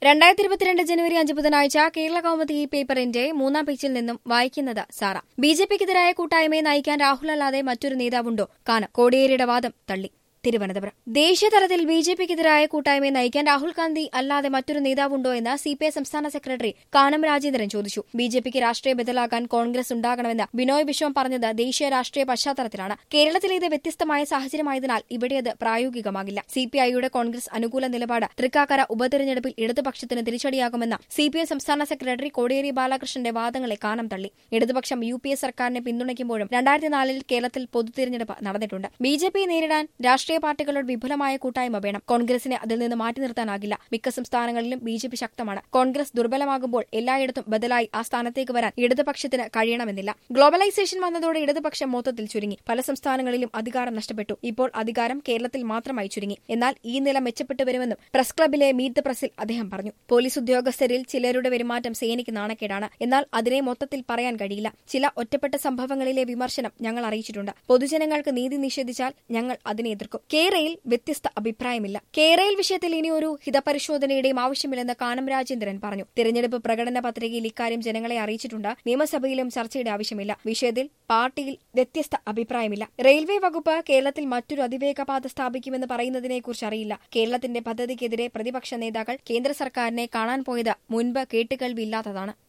രണ്ടായിരത്തി ഇരുപത്തിരണ്ട് ജനുവരി അഞ്ച് ബുധനാഴ്ച കേരള കൗമുദി ഈ പേപ്പറിന്റെ മൂന്നാം പേജിൽ നിന്നും വായിക്കുന്നത് സാറ ബി ജെ പിക്കെതിരായ കൂട്ടായ്മയെ നയിക്കാൻ രാഹുൽ അല്ലാതെ മറ്റൊരു നേതാവുണ്ടോ കാനം കോടിയേരിയുടെ വാദം തള്ളി തിരുവനന്തപുരം ദേശീയതലത്തിൽ ബി ജെ പിക്കെതിരായ കൂട്ടായ്മയെ നയിക്കാൻ രാഹുൽ ഗാന്ധി അല്ലാതെ മറ്റൊരു നേതാവുണ്ടോ എന്ന് സി പി ഐ സംസ്ഥാന സെക്രട്ടറി കാനം രാജേന്ദ്രൻ ചോദിച്ചു ബി ജെ പിക്ക് രാഷ്ട്രീയ ബദലാകാൻ കോൺഗ്രസ് ഉണ്ടാകണമെന്ന് ബിനോയ് വിശ്വം പറഞ്ഞത് ദേശീയ രാഷ്ട്രീയ പശ്ചാത്തലത്തിലാണ് കേരളത്തിലെ ഇത് വ്യത്യസ്തമായ സാഹചര്യമായതിനാൽ ഇവിടെ അത് പ്രായോഗികമാകില്ല സി പി ഐയുടെ കോൺഗ്രസ് അനുകൂല നിലപാട് തൃക്കാക്കര ഉപതെരഞ്ഞെടുപ്പിൽ ഇടതുപക്ഷത്തിന് തിരിച്ചടിയാകുമെന്ന സി പി ഐ സംസ്ഥാന സെക്രട്ടറി കോടിയേരി ബാലകൃഷ്ണന്റെ വാദങ്ങളെ കാനം തള്ളി ഇടതുപക്ഷം യു പി എ സർക്കാരിനെ പിന്തുണയ്ക്കുമ്പോഴും രണ്ടായിരത്തി നാലിൽ കേരളത്തിൽ പൊതുതെരഞ്ഞെടുപ്പ് നടന്നിട്ടുണ്ട് ബി ജെ പിയെ നേരിടാൻ രാഷ്ട്രീയ പാർട്ടികളുടെ വിപുലമായ കൂട്ടായ്മ വേണം കോൺഗ്രസിനെ അതിൽ നിന്ന് മാറ്റി നിർത്താനാകില്ല മിക്ക സംസ്ഥാനങ്ങളിലും ബി ജെ പി ശക്തമാണ് കോൺഗ്രസ് ദുർബലമാകുമ്പോൾ എല്ലായിടത്തും ബദലായി ആ സ്ഥാനത്തേക്ക് വരാൻ ഇടതുപക്ഷത്തിന് കഴിയണമെന്നില്ല ഗ്ലോബലൈസേഷൻ വന്നതോടെ ഇടതുപക്ഷം മൊത്തത്തിൽ ചുരുങ്ങി പല സംസ്ഥാനങ്ങളിലും അധികാരം നഷ്ടപ്പെട്ടു ഇപ്പോൾ അധികാരം കേരളത്തിൽ മാത്രമായി ചുരുങ്ങി എന്നാൽ ഈ നില മെച്ചപ്പെട്ടു വരുമെന്നും പ്രസ് ക്ലബിലെ മീറ്റ് ദ പ്രസിൽ അദ്ദേഹം പറഞ്ഞു പോലീസ് ഉദ്യോഗസ്ഥരിൽ ചിലരുടെ പെരുമാറ്റം സേനയ്ക്ക് നാണക്കേടാണ് എന്നാൽ അതിനെ മൊത്തത്തിൽ പറയാൻ കഴിയില്ല ചില ഒറ്റപ്പെട്ട സംഭവങ്ങളിലെ വിമർശനം ഞങ്ങൾ അറിയിച്ചിട്ടുണ്ട് പൊതുജനങ്ങൾക്ക് നീതി നിഷേധിച്ചാൽ ഞങ്ങൾ അതിനെ എതിർക്കും കേരയിൽ വ്യത്യസ്ത അഭിപ്രായമില്ല കേരയിൽ വിഷയത്തിൽ ഇനി ഒരു ഹിതപരിശോധനയുടെയും ആവശ്യമില്ലെന്ന് കാനം രാജേന്ദ്രൻ പറഞ്ഞു തിരഞ്ഞെടുപ്പ് പ്രകടന പത്രികയിൽ ഇക്കാര്യം ജനങ്ങളെ അറിയിച്ചിട്ടുണ്ട് നിയമസഭയിലും ചർച്ചയുടെ ആവശ്യമില്ല വിഷയത്തിൽ പാർട്ടിയിൽ വ്യത്യസ്ത അഭിപ്രായമില്ല റെയിൽവേ വകുപ്പ് കേരളത്തിൽ മറ്റൊരു അതിവേഗ പാത സ്ഥാപിക്കുമെന്ന് പറയുന്നതിനെക്കുറിച്ച് അറിയില്ല കേരളത്തിന്റെ പദ്ധതിക്കെതിരെ പ്രതിപക്ഷ നേതാക്കൾ കേന്ദ്ര സർക്കാരിനെ കാണാൻ പോയത് മുൻപ് കേട്ടുകേൾവിയില്ലാത്തതാണ്